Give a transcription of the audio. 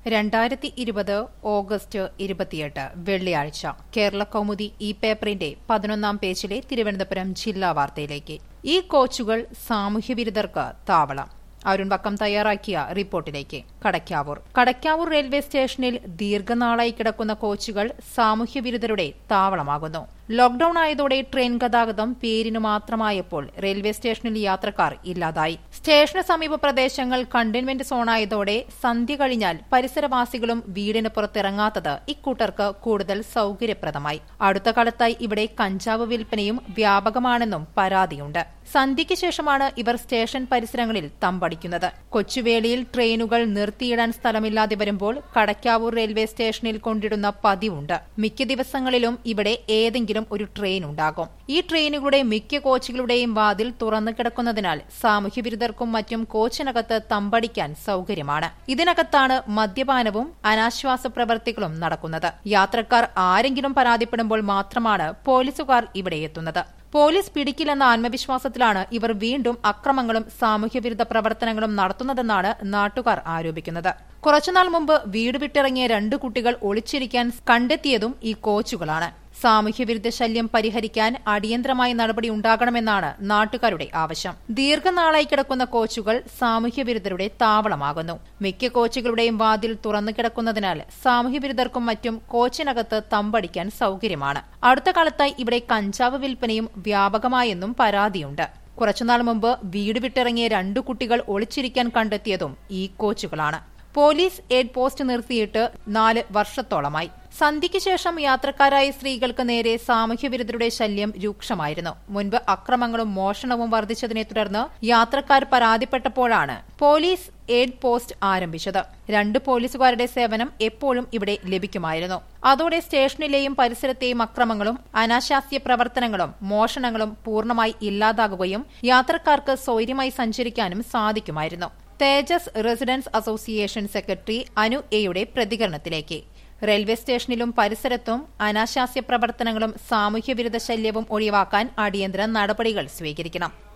രണ്ടായിരത്തി ഇരുപത് ഓഗസ്റ്റ് ഇരുപത്തിയെട്ട് വെള്ളിയാഴ്ച കേരള കൗമുദി ഈ പേപ്പറിന്റെ പതിനൊന്നാം പേജിലെ തിരുവനന്തപുരം ജില്ലാ വാർത്തയിലേക്ക് ഈ കോച്ചുകൾ സാമൂഹ്യവിരുദ്ധർക്ക് താവളം അരുൺ വക്കം തയ്യാറാക്കിയ റിപ്പോർട്ടിലേക്ക് കടയ്ക്കാവൂർ കടയ്ക്കാവൂർ റെയിൽവേ സ്റ്റേഷനിൽ ദീർഘനാളായി കിടക്കുന്ന കോച്ചുകൾ സാമൂഹ്യവിരുദ്ധരുടെ താവളമാകുന്നു ലോക്ഡൌൺ ആയതോടെ ട്രെയിൻ ഗതാഗതം പേരിനു മാത്രമായപ്പോൾ റെയിൽവേ സ്റ്റേഷനിൽ യാത്രക്കാർ ഇല്ലാതായി സ്റ്റേഷന് സമീപ പ്രദേശങ്ങൾ കണ്ടെയ്ൻമെന്റ് സോണായതോടെ സന്ധ്യ കഴിഞ്ഞാൽ പരിസരവാസികളും വീടിന് പുറത്തിറങ്ങാത്തത് ഇക്കൂട്ടർക്ക് കൂടുതൽ സൌകര്യപ്രദമായി അടുത്ത കാലത്തായി ഇവിടെ കഞ്ചാവ് വിൽപ്പനയും വ്യാപകമാണെന്നും പരാതിയുണ്ട് സന്ധ്യയ്ക്ക് ശേഷമാണ് ഇവർ സ്റ്റേഷൻ പരിസരങ്ങളിൽ തമ്പടിക്കുന്നത് കൊച്ചുവേളിയിൽ ട്രെയിനുകൾ നിർത്തിയിടാൻ സ്ഥലമില്ലാതെ വരുമ്പോൾ കടയ്ക്കാവൂർ റെയിൽവേ സ്റ്റേഷനിൽ കൊണ്ടിടുന്ന പതിവുണ്ട് മിക്ക ദിവസങ്ങളിലും ഇവിടെ ഏതെങ്കിലും ഒരു ട്രെയിൻ ഉണ്ടാകും ഈ ട്രെയിനുകളുടെ മിക്ക കോച്ചുകളുടെയും വാതിൽ തുറന്നു കിടക്കുന്നതിനാൽ സാമൂഹ്യവിരുദ്ധർക്കും മറ്റും കോച്ചിനകത്ത് തമ്പടിക്കാൻ സൌകര്യമാണ് ഇതിനകത്താണ് മദ്യപാനവും അനാശ്വാസ പ്രവർത്തികളും നടക്കുന്നത് യാത്രക്കാർ ആരെങ്കിലും പരാതിപ്പെടുമ്പോൾ മാത്രമാണ് പോലീസുകാർ ഇവിടെ എത്തുന്നത് പോലീസ് പിടിക്കില്ലെന്ന ആത്മവിശ്വാസത്തിലാണ് ഇവർ വീണ്ടും അക്രമങ്ങളും സാമൂഹ്യവിരുദ്ധ പ്രവർത്തനങ്ങളും നടത്തുന്നതെന്നാണ് നാട്ടുകാർ ആരോപിക്കുന്നത് കുറച്ചുനാൾ മുമ്പ് വീട് വിട്ടിറങ്ങിയ രണ്ട് കുട്ടികൾ ഒളിച്ചിരിക്കാൻ കണ്ടെത്തിയതും ഈ കോച്ചുകളാണ് സാമൂഹ്യവിരുദ്ധ ശല്യം പരിഹരിക്കാൻ അടിയന്തരമായ നടപടി ഉണ്ടാകണമെന്നാണ് നാട്ടുകാരുടെ ആവശ്യം ദീർഘനാളായി കിടക്കുന്ന കോച്ചുകൾ സാമൂഹ്യവിരുദ്ധരുടെ താവളമാകുന്നു മിക്ക കോച്ചുകളുടെയും വാതിൽ തുറന്നു കിടക്കുന്നതിനാൽ സാമൂഹ്യവിരുദ്ധർക്കും മറ്റും കോച്ചിനകത്ത് തമ്പടിക്കാൻ സൌകര്യമാണ് അടുത്ത കാലത്തായി ഇവിടെ കഞ്ചാവ് വിൽപ്പനയും വ്യാപകമായെന്നും പരാതിയുണ്ട് കുറച്ചുനാൾ മുമ്പ് വീട് വിട്ടിറങ്ങിയ രണ്ടു കുട്ടികൾ ഒളിച്ചിരിക്കാൻ കണ്ടെത്തിയതും ഈ കോച്ചുകളാണ് പോലീസ് എയ്ഡ് പോസ്റ്റ് നിർത്തിയിട്ട് നാല് വർഷത്തോളമായി സന്ധ്യയ്ക്ക് ശേഷം യാത്രക്കാരായ സ്ത്രീകൾക്ക് നേരെ സാമൂഹ്യവിരുദ്ധരുടെ ശല്യം രൂക്ഷമായിരുന്നു മുൻപ് അക്രമങ്ങളും മോഷണവും വർദ്ധിച്ചതിനെ തുടർന്ന് യാത്രക്കാർ പരാതിപ്പെട്ടപ്പോഴാണ് പോലീസ് എയ്ഡ് പോസ്റ്റ് ആരംഭിച്ചത് രണ്ട് പോലീസുകാരുടെ സേവനം എപ്പോഴും ഇവിടെ ലഭിക്കുമായിരുന്നു അതോടെ സ്റ്റേഷനിലെയും പരിസരത്തെയും അക്രമങ്ങളും അനാശാസ്യ പ്രവർത്തനങ്ങളും മോഷണങ്ങളും പൂർണ്ണമായി ഇല്ലാതാകുകയും യാത്രക്കാർക്ക് സ്വൈര്യമായി സഞ്ചരിക്കാനും സാധിക്കുമായിരുന്നു Tejas residence association secretary Anu എയുടെ പ്രതികരണത്തിലേക്ക് റെയിൽവേ സ്റ്റേഷനിലും പരിസരത്തും അനാശാസ്യ പ്രവർത്തനങ്ങളും സാമൂഹ്യവിരുദ്ധ ശല്യവും ഒഴിവാക്കാൻ അടിയന്തര നടപടികൾ സ്വീകരിക്കണം